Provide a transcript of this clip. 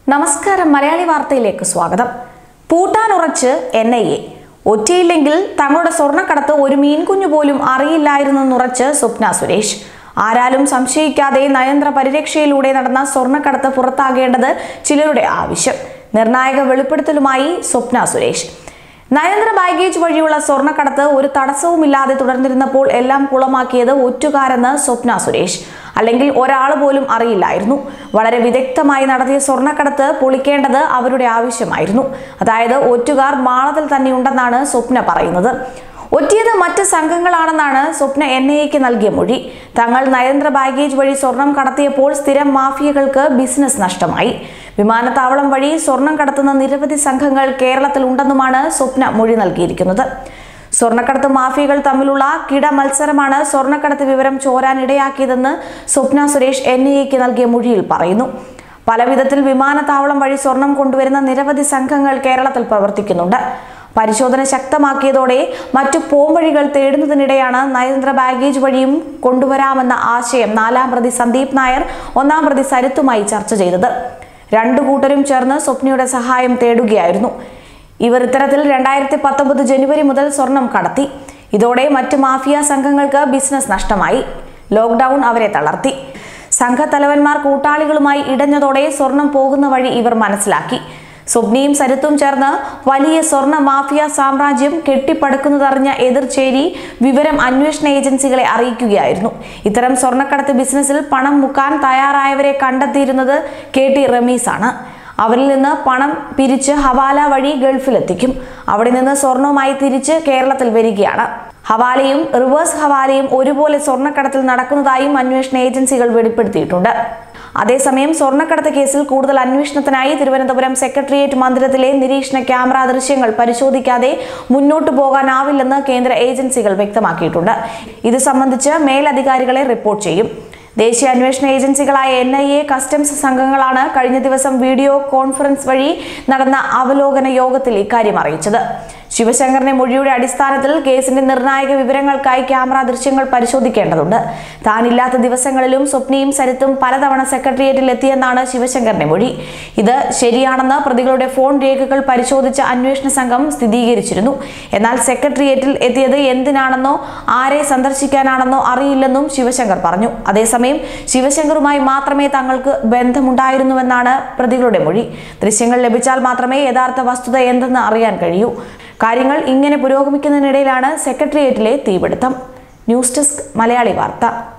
നമസ്കാരം മലയാളി വാർത്തയിലേക്ക് സ്വാഗതം പൂട്ടാനുറച്ച് എൻ ഐ എ ഒറ്റയില്ലെങ്കിൽ തങ്ങളുടെ സ്വർണ്ണക്കടത്ത് ഒരു മീൻകുഞ്ഞു പോലും അറിയില്ലായിരുന്നെന്നുറച്ച് സ്വപ്ന സുരേഷ് ആരാലും സംശയിക്കാതെ നയന്ത്ര പരിരക്ഷയിലൂടെ നടന്ന സ്വർണ്ണക്കടത്ത് പുറത്താകേണ്ടത് ചിലരുടെ ആവശ്യം നിർണായക വെളിപ്പെടുത്തലുമായി സ്വപ്ന സുരേഷ് നയന്ത്ര ബാഗേജ് വഴിയുള്ള സ്വർണ്ണക്കടത്ത് ഒരു തടസ്സവുമില്ലാതെ തുടർന്നിരുന്നപ്പോൾ എല്ലാം കുളമാക്കിയത് ഒറ്റുകാരെന്ന് സ്വപ്ന സുരേഷ് അല്ലെങ്കിൽ ഒരാൾ പോലും അറിയില്ലായിരുന്നു വളരെ വിദഗ്ധമായി നടത്തിയ സ്വർണ്ണക്കടത്ത് പൊളിക്കേണ്ടത് അവരുടെ ആവശ്യമായിരുന്നു അതായത് ഒറ്റുകാർ മാളത്തിൽ തന്നെയുണ്ടെന്നാണ് സ്വപ്ന പറയുന്നത് ഒറ്റിയത് മറ്റ് സംഘങ്ങളാണെന്നാണ് സ്വപ്ന എൻ ഐ എക്ക് നൽകിയ മൊഴി തങ്ങൾ നയന്ത്ര ബാഗേജ് വഴി സ്വർണം കടത്തിയപ്പോൾ സ്ഥിരം മാഫിയകൾക്ക് ബിസിനസ് നഷ്ടമായി വിമാനത്താവളം വഴി സ്വർണം കടത്തുന്ന നിരവധി സംഘങ്ങൾ കേരളത്തിൽ ഉണ്ടെന്നുമാണ് സ്വപ്ന മൊഴി നൽകിയിരിക്കുന്നത് സ്വർണ്ണക്കടത്ത് മാഫിയകൾ തമ്മിലുള്ള കിട മത്സരമാണ് സ്വർണ്ണക്കടത്ത് വിവരം ചോരാനിടയാക്കിയതെന്ന് സ്വപ്ന സുരേഷ് എൻ ഐ എക്ക് നൽകിയ മൊഴിയിൽ പറയുന്നു പല വിധത്തിൽ വിമാനത്താവളം വഴി സ്വർണം കൊണ്ടുവരുന്ന നിരവധി സംഘങ്ങൾ കേരളത്തിൽ പ്രവർത്തിക്കുന്നുണ്ട് പരിശോധന ശക്തമാക്കിയതോടെ മറ്റു പോംവഴികൾ തേടുന്നതിനിടെയാണ് നയതന്ത്ര ബാഗേജ് വഴിയും കൊണ്ടുവരാമെന്ന ആശയം നാലാം പ്രതി സന്ദീപ് നായർ ഒന്നാം പ്രതി സരിത്തുമായി ചർച്ച ചെയ്തത് രണ്ടു കൂട്ടരും ചേർന്ന് സ്വപ്നയുടെ സഹായം തേടുകയായിരുന്നു ഇവർ ഇത്തരത്തിൽ രണ്ടായിരത്തി പത്തൊമ്പത് ജനുവരി മുതൽ സ്വർണം കടത്തി ഇതോടെ മറ്റ് മാഫിയ സംഘങ്ങൾക്ക് ബിസിനസ് നഷ്ടമായി ലോക്ക്ഡൌൺ അവരെ തളർത്തി സംഘത്തലവന്മാർ കൂട്ടാളികളുമായി ഇടഞ്ഞതോടെ സ്വർണം പോകുന്ന വഴി ഇവർ മനസ്സിലാക്കി സ്വപ്നയും സരിത്തും ചേർന്ന് വലിയ സ്വർണ്ണ മാഫിയ സാമ്രാജ്യം കെട്ടിപ്പടുക്കുന്നതറിഞ്ഞ എതിർചേരി വിവരം അന്വേഷണ ഏജൻസികളെ അറിയിക്കുകയായിരുന്നു ഇത്തരം സ്വർണ്ണക്കടത്ത് ബിസിനസ്സിൽ പണം മുക്കാൻ തയ്യാറായവരെ കണ്ടെത്തിയിരുന്നത് കെ ടി റമീസാണ് അവരിൽ നിന്ന് പണം പിരിച്ച് ഹവാല വഴി ഗൾഫിലെത്തിക്കും അവിടെ നിന്ന് സ്വർണവുമായി തിരിച്ച് കേരളത്തിൽ വരികയാണ് ഹവാലയും റിവേഴ്സ് ഹവാലയും ഒരുപോലെ സ്വർണ്ണക്കടത്തിൽ നടക്കുന്നതായും അന്വേഷണ ഏജൻസികൾ വെളിപ്പെടുത്തിയിട്ടുണ്ട് അതേസമയം സ്വർണ്ണക്കടത്ത് കേസിൽ കൂടുതൽ അന്വേഷണത്തിനായി തിരുവനന്തപുരം സെക്രട്ടേറിയറ്റ് മന്ദിരത്തിലെ നിരീക്ഷണ ക്യാമറ ദൃശ്യങ്ങൾ പരിശോധിക്കാതെ മുന്നോട്ടു പോകാനാവില്ലെന്ന് കേന്ദ്ര ഏജൻസികൾ വ്യക്തമാക്കിയിട്ടുണ്ട് ഇത് സംബന്ധിച്ച് മേലധികാരികളെ റിപ്പോർട്ട് ചെയ്യും ദേശീയ അന്വേഷണ ഏജൻസികളായ എൻ ഐ എ കസ്റ്റംസ് സംഘങ്ങളാണ് കഴിഞ്ഞ ദിവസം വീഡിയോ കോൺഫറൻസ് വഴി നടന്ന അവലോകന യോഗത്തിൽ ഇക്കാര്യം അറിയിച്ചത് ശിവശങ്കറിന്റെ മൊഴിയുടെ അടിസ്ഥാനത്തിൽ കേസിന്റെ നിർണായക വിവരങ്ങൾക്കായി ക്യാമറ ദൃശ്യങ്ങൾ പരിശോധിക്കേണ്ടതുണ്ട് താനില്ലാത്ത ദിവസങ്ങളിലും സ്വപ്നയും സരിത്തും പലതവണ സെക്രട്ടേറിയറ്റിൽ എത്തിയെന്നാണ് ശിവശങ്കറിന്റെ മൊഴി ഇത് ശരിയാണെന്ന് പ്രതികളുടെ ഫോൺ രേഖകൾ പരിശോധിച്ച അന്വേഷണ സംഘം സ്ഥിരീകരിച്ചിരുന്നു എന്നാൽ സെക്രട്ടേറിയറ്റിൽ എത്തിയത് എന്തിനാണെന്നോ ആരെ സന്ദർശിക്കാനാണെന്നോ അറിയില്ലെന്നും ശിവശങ്കർ പറഞ്ഞു അതേസമയം ശിവശങ്കറുമായി മാത്രമേ തങ്ങൾക്ക് ബന്ധമുണ്ടായിരുന്നുവെന്നാണ് പ്രതികളുടെ മൊഴി ദൃശ്യങ്ങൾ ലഭിച്ചാൽ മാത്രമേ യഥാർത്ഥ വസ്തുത എന്തെന്ന് അറിയാൻ കഴിയൂ കാര്യങ്ങൾ ഇങ്ങനെ പുരോഗമിക്കുന്നതിനിടയിലാണ് സെക്രട്ടേറിയറ്റിലെ തീപിടുത്തം ന്യൂസ് ഡെസ്ക് മലയാളി വാർത്ത